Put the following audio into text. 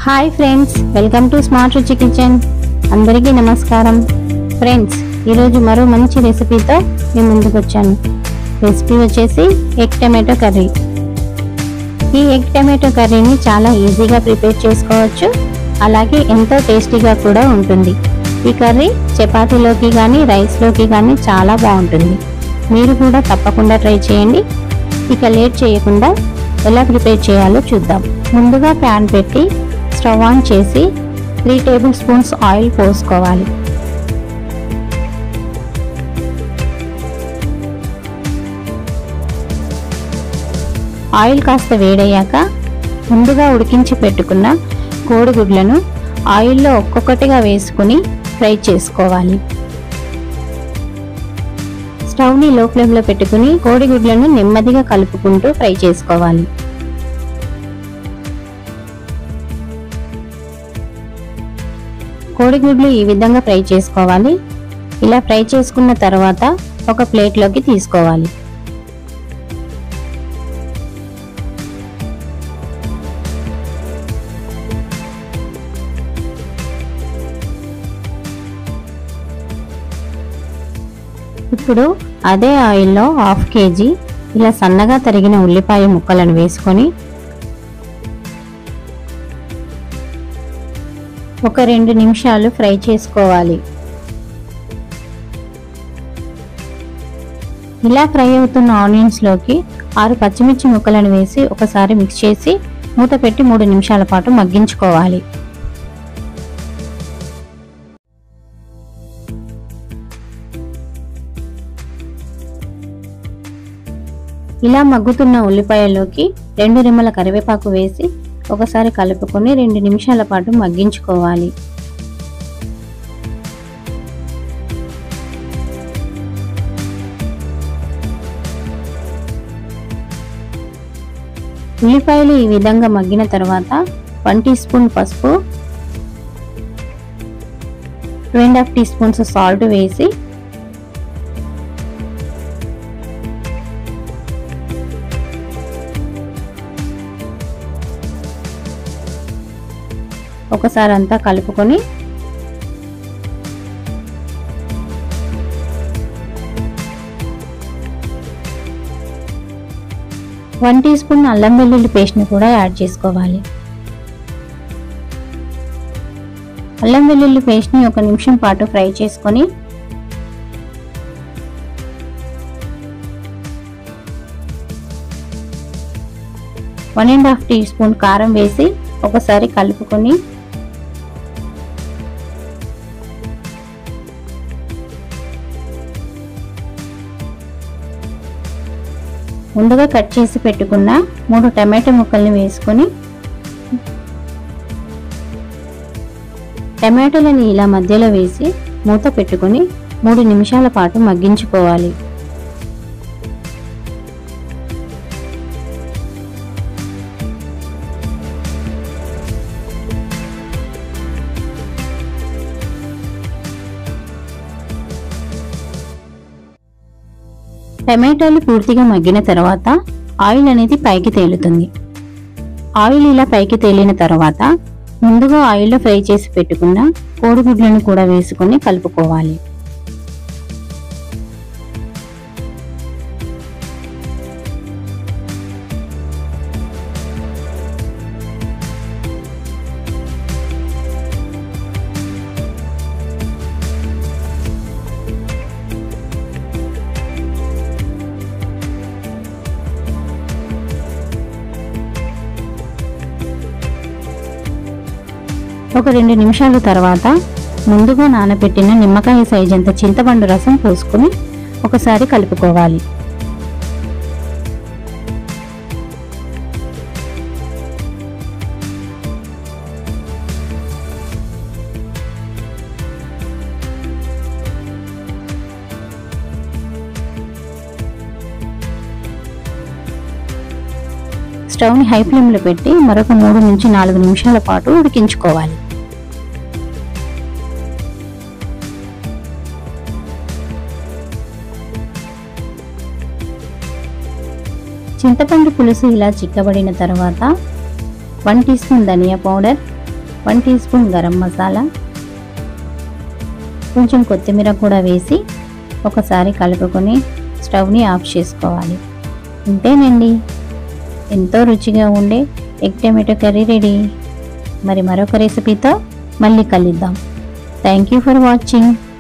hi friends welcome to smart Ruchi kitchen అందరికీ నమస్కారం friends ఈరోజు మరో మంచి రెసిపీతో మేము ముందుకు వచ్చాను రెసిపీ వచ్చేసి ఎగ్ టమాటో కర్రీ ఈ ఎగ్ టమాటో కర్రీని చాలా ఈజీగా ప్రిపేర్ చేసుకోవచ్చు అలాగే ఎంతో టేస్టీగా కూడా ఉంటుంది ఈ కర్రీ చపాతీలోకి కానీ రైస్లోకి కానీ చాలా బాగుంటుంది మీరు కూడా తప్పకుండా ట్రై చేయండి ఇక లేట్ చేయకుండా ఎలా ప్రిపేర్ చేయాలో చూద్దాం ముందుగా ప్యాన్ పెట్టి స్టవ్ ఆన్ చేసి త్రీ టేబుల్ స్పూన్స్ ఆయిల్ పోసుకోవాలి ఆయిల్ కాస్త వేడయ్యాక ముందుగా ఉడికించి పెట్టుకున్న కోడిగుడ్లను ఆయిల్లో ఒక్కొక్కటిగా వేసుకుని ఫ్రై చేసుకోవాలి స్టవ్ని లో ఫ్లేమ్లో పెట్టుకుని కోడిగుడ్లను నెమ్మదిగా కలుపుకుంటూ ఫ్రై చేసుకోవాలి కోడిగుడ్లు ఈ విధంగా ఫ్రై చేసుకోవాలి ఇలా ఫ్రై చేసుకున్న తర్వాత ఒక ప్లేట్లోకి తీసుకోవాలి ఇప్పుడు అదే ఆయిల్లో హాఫ్ కేజీ ఇలా సన్నగా తరిగిన ఉల్లిపాయ ముక్కలను వేసుకొని ఒక రెండు నిమిషాలు ఫ్రై చేసుకోవాలి ఇలా ఫ్రై అవుతున్న ఆనియన్స్లోకి ఆరు పచ్చిమిర్చి ముక్కలను వేసి ఒకసారి మిక్స్ చేసి మూత పెట్టి మూడు నిమిషాల పాటు మగ్గించుకోవాలి ఇలా మగ్గుతున్న ఉల్లిపాయల్లోకి రెండు రెమ్మల కరివేపాకు వేసి ఒకసారి కలుపుకొని రెండు నిమిషాల పాటు మగ్గించుకోవాలి ఉల్లిపాయలు ఈ విధంగా మగ్గిన తర్వాత వన్ టీ స్పూన్ పసుపు two and half teaspoons salt వేసి ఒకసారి అంతా కలుపుకొని వన్ టీ స్పూన్ అల్లం వెల్లుల్లి పేస్ట్ని కూడా యాడ్ చేసుకోవాలి అల్లం వెల్లుల్లి పేస్ట్ని ఒక నిమిషం పాటు ఫ్రై చేసుకొని one and half teaspoon కారం వేసి ఒకసారి కలుపుకొని ముందుగా కట్ చేసి పెట్టుకున్న మూడు టమాటో ముక్కల్ని వేసుకొని టమాటోలని ఇలా మధ్యలో వేసి మూత పెట్టుకొని మూడు నిమిషాల పాటు మగ్గించుకోవాలి టమాటాలు పూర్తిగా మగ్గిన తర్వాత ఆయిల్ అనేది పైకి తేలుతుంది ఆయిల్ ఇలా పైకి తేలిన తర్వాత ముందుగా ఆయిల్లో ఫ్రై చేసి పెట్టుకున్న కోడిగుడ్లను కూడా వేసుకొని కలుపుకోవాలి ఒక రెండు నిమిషాల తర్వాత ముందుగా నానబెట్టిన నిమ్మకాయ సైజ్ అంత చింతపండు రసం పోసుకుని ఒకసారి కలుపుకోవాలి స్టవ్ని హై ఫ్లేమ్లో పెట్టి మరొక మూడు నుంచి నాలుగు నిమిషాల పాటు ఉడికించుకోవాలి చింతపండు పులుసు ఇలా చిక్కబడిన తర్వాత one teaspoon dhania powder one teaspoon garam masala కొంచెం కొత్తిమీర కూడా వేసి ఒకసారి కలుపుకొని స్టవ్ని ఆఫ్ చేసుకోవాలి ఇంతేనండి ఎంతో రుచిగా ఉండే ఎగ్ టమాటో కర్రీ రెడీ మరి మరొక రెసిపీతో మళ్ళీ కలుద్దాం థ్యాంక్ యూ ఫర్ వాచింగ్